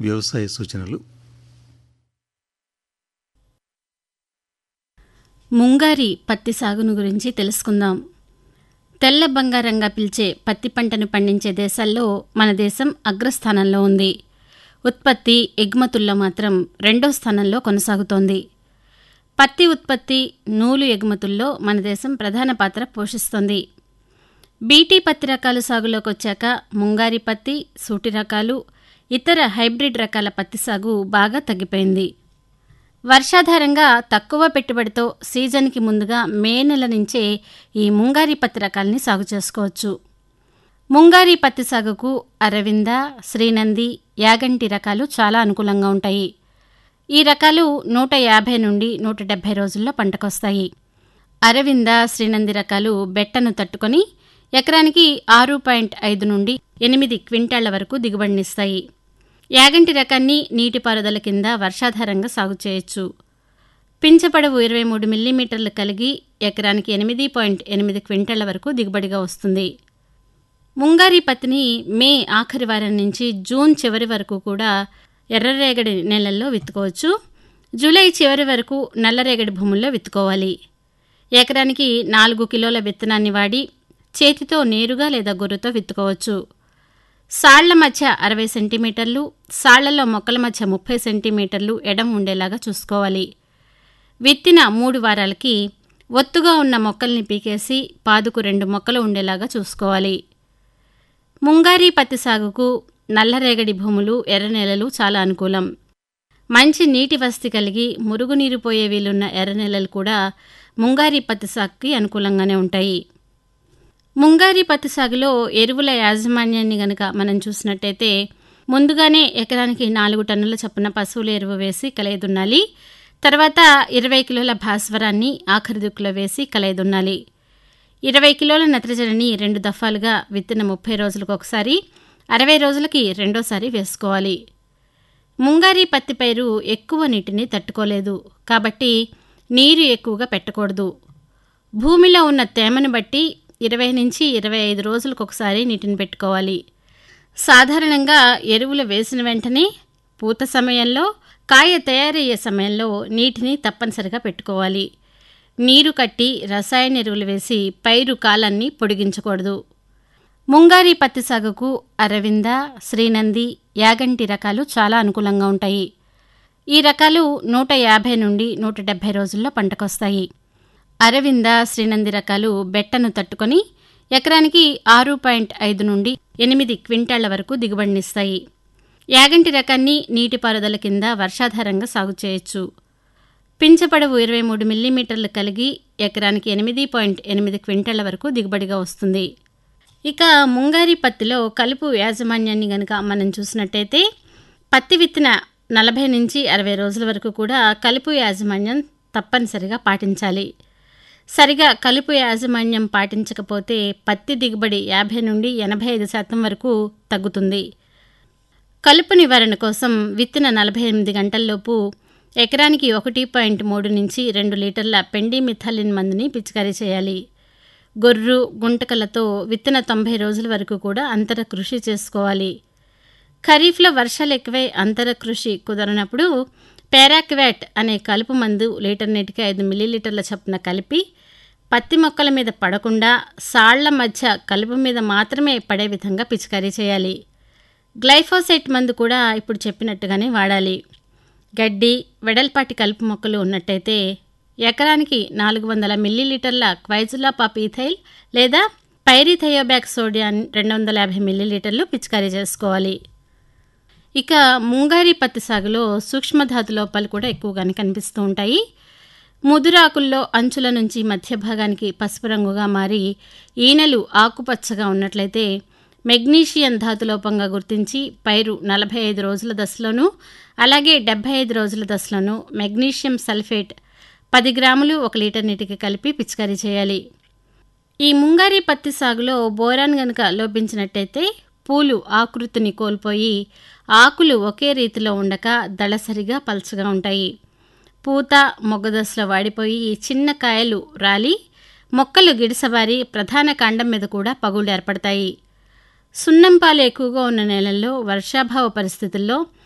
వ్యవసాయ సూచనలు ముంగారి పత్తి సాగును గురించి తెలుసుకుందాం తెల్ల బంగారంగా పిలిచే పత్తి పంటను పండించే దేశాల్లో మన దేశం అగ్రస్థానంలో ఉంది ఉత్పత్తి ఎగుమతుల్లో మాత్రం రెండో స్థానంలో కొనసాగుతోంది పత్తి ఉత్పత్తి నూలు ఎగుమతుల్లో మన దేశం ప్రధాన పాత్ర పోషిస్తోంది బీటీ పత్తి రకాలు సాగులోకి వచ్చాక ముంగారి పత్తి సూటి రకాలు ఇతర హైబ్రిడ్ రకాల పత్తి సాగు బాగా తగ్గిపోయింది వర్షాధారంగా తక్కువ పెట్టుబడితో సీజన్కి ముందుగా మే నెల నుంచే ఈ ముంగారి పత్తి రకాల్ని సాగు చేసుకోవచ్చు ముంగారి పత్తి సాగుకు అరవింద శ్రీనంది యాగంటి రకాలు చాలా అనుకూలంగా ఉంటాయి ఈ రకాలు నూట యాభై నుండి నూట డెబ్బై రోజుల్లో పంటకొస్తాయి అరవింద శ్రీనంది రకాలు బెట్టను తట్టుకొని ఎకరానికి ఆరు పాయింట్ ఐదు నుండి ఎనిమిది క్వింటాళ్ల వరకు దిగుబడినిస్తాయి యాగంటి రకాన్ని నీటిపారుదల కింద వర్షాధారంగా సాగు చేయొచ్చు పింఛపడవు ఇరవై మూడు మిల్లీమీటర్లు కలిగి ఎకరానికి ఎనిమిది పాయింట్ ఎనిమిది క్వింటాళ్ల వరకు దిగుబడిగా వస్తుంది ముంగారి పత్తిని మే ఆఖరి వారం నుంచి జూన్ చివరి వరకు కూడా ఎర్రరేగడి నెలల్లో విత్తుకోవచ్చు జూలై చివరి వరకు నల్లరేగడి భూముల్లో విత్తుకోవాలి ఎకరానికి నాలుగు కిలోల విత్తనాన్ని వాడి చేతితో నేరుగా లేదా గొర్రెతో విత్తుకోవచ్చు సాళ్ల మధ్య అరవై సెంటీమీటర్లు సాళ్లలో మొక్కల మధ్య ముప్పై సెంటీమీటర్లు ఎడం ఉండేలాగా చూసుకోవాలి విత్తిన మూడు వారాలకి ఒత్తుగా ఉన్న మొక్కల్ని పీకేసి పాదుకు రెండు మొక్కలు ఉండేలాగా చూసుకోవాలి ముంగారీ పత్తి సాగుకు నల్లరేగడి భూములు ఎర్ర నేలలు చాలా అనుకూలం మంచి నీటి వసతి కలిగి మురుగునీరు పోయే వీలున్న ఎర్ర నేలలు కూడా ముంగారీ పత్తి సాగుకి అనుకూలంగానే ఉంటాయి ముంగారీ పత్తి సాగులో ఎరువుల యాజమాన్యాన్ని గనక మనం చూసినట్టయితే ముందుగానే ఎకరానికి నాలుగు టన్నుల చొప్పున పశువుల ఎరువు వేసి కలయదున్నాలి తర్వాత ఇరవై కిలోల భాస్వరాన్ని ఆఖరి దుక్కులో వేసి కలయదున్నాలి ఇరవై కిలోల నత్రజనిని రెండు దఫాలుగా విత్తిన ముప్పై రోజులకు ఒకసారి అరవై రోజులకి రెండోసారి వేసుకోవాలి ముంగారీ పత్తి పైరు ఎక్కువ నీటిని తట్టుకోలేదు కాబట్టి నీరు ఎక్కువగా పెట్టకూడదు భూమిలో ఉన్న తేమను బట్టి ఇరవై నుంచి ఇరవై ఐదు రోజులకు ఒకసారి నీటిని పెట్టుకోవాలి సాధారణంగా ఎరువులు వేసిన వెంటనే పూత సమయంలో కాయ తయారయ్యే సమయంలో నీటిని తప్పనిసరిగా పెట్టుకోవాలి నీరు కట్టి రసాయన ఎరువులు వేసి పైరు కాలాన్ని పొడిగించకూడదు ముంగారీ పత్తి సాగుకు అరవింద శ్రీనంది యాగంటి రకాలు చాలా అనుకూలంగా ఉంటాయి ఈ రకాలు నూట యాభై నుండి నూట డెబ్బై రోజుల్లో పంటకొస్తాయి అరవింద శ్రీనంది రకాలు బెట్టను తట్టుకొని ఎకరానికి ఆరు పాయింట్ ఐదు నుండి ఎనిమిది క్వింటాళ్ల వరకు దిగుబడినిస్తాయి యాగంటి రకాన్ని నీటిపారుదల కింద వర్షాధారంగా సాగు చేయొచ్చు పింఛపడవు ఇరవై మూడు మిల్లీమీటర్లు కలిగి ఎకరానికి ఎనిమిది పాయింట్ ఎనిమిది క్వింటాళ్ల వరకు దిగుబడిగా వస్తుంది ఇక ముంగారి పత్తిలో కలుపు యాజమాన్యాన్ని గనక మనం చూసినట్టయితే పత్తి విత్తిన నలభై నుంచి అరవై రోజుల వరకు కూడా కలుపు యాజమాన్యం తప్పనిసరిగా పాటించాలి సరిగా కలుపు యాజమాన్యం పాటించకపోతే పత్తి దిగుబడి యాభై నుండి ఎనభై ఐదు శాతం వరకు తగ్గుతుంది కలుపు నివారణ కోసం విత్తిన నలభై ఎనిమిది గంటల్లోపు ఎకరానికి ఒకటి పాయింట్ మూడు నుంచి రెండు లీటర్ల పెండి మిథాలిన్ మందుని పిచికారీ చేయాలి గొర్రు గుంటకలతో విత్తన తొంభై రోజుల వరకు కూడా అంతర కృషి చేసుకోవాలి ఖరీఫ్లో వర్షాలు ఎక్కువై అంతర కృషి కుదరనప్పుడు పారాక్వాట్ అనే కలుపు మందు లీటర్ నీటికి ఐదు మిల్లీలీటర్ల చొప్పున కలిపి పత్తి మొక్కల మీద పడకుండా సాళ్ల మధ్య కలుపు మీద మాత్రమే పడే విధంగా పిచికారీ చేయాలి గ్లైఫోసైట్ మందు కూడా ఇప్పుడు చెప్పినట్టుగానే వాడాలి గడ్డి వెడల్పాటి కలుపు మొక్కలు ఉన్నట్టయితే ఎకరానికి నాలుగు వందల మిల్లీలీటర్ల క్వైజులా పాపీథైల్ లేదా పైరిథయోబ్యాక్ సోడియాన్ రెండు వందల యాభై మిల్లీలీటర్లు పిచికారీ చేసుకోవాలి ఇక ముంగారి పత్తి సాగులో సూక్ష్మధాతు లోపాలు కూడా ఎక్కువగానే కనిపిస్తూ ఉంటాయి ముదురాకుల్లో అంచుల నుంచి మధ్య భాగానికి పసుపు రంగుగా మారి ఈనెలు ఆకుపచ్చగా ఉన్నట్లయితే మెగ్నీషియం ధాతులోపంగా గుర్తించి పైరు నలభై ఐదు రోజుల దశలోనూ అలాగే డెబ్బై ఐదు రోజుల దశలోనూ మెగ్నీషియం సల్ఫేట్ పది గ్రాములు ఒక లీటర్ నీటికి కలిపి పిచికారీ చేయాలి ఈ ముంగారి పత్తి సాగులో బోరాన్ గనుక లోపించినట్టయితే పూలు ఆకృతిని కోల్పోయి ఆకులు ఒకే రీతిలో ఉండక దళసరిగా పల్చగా ఉంటాయి పూత మొగ్గదశలో వాడిపోయి చిన్న కాయలు రాలి మొక్కలు గిడిసబారి ప్రధాన కాండం మీద కూడా పగుళ్ళు ఏర్పడతాయి సున్నం పాలు ఎక్కువగా ఉన్న నేలల్లో వర్షాభావ పరిస్థితుల్లో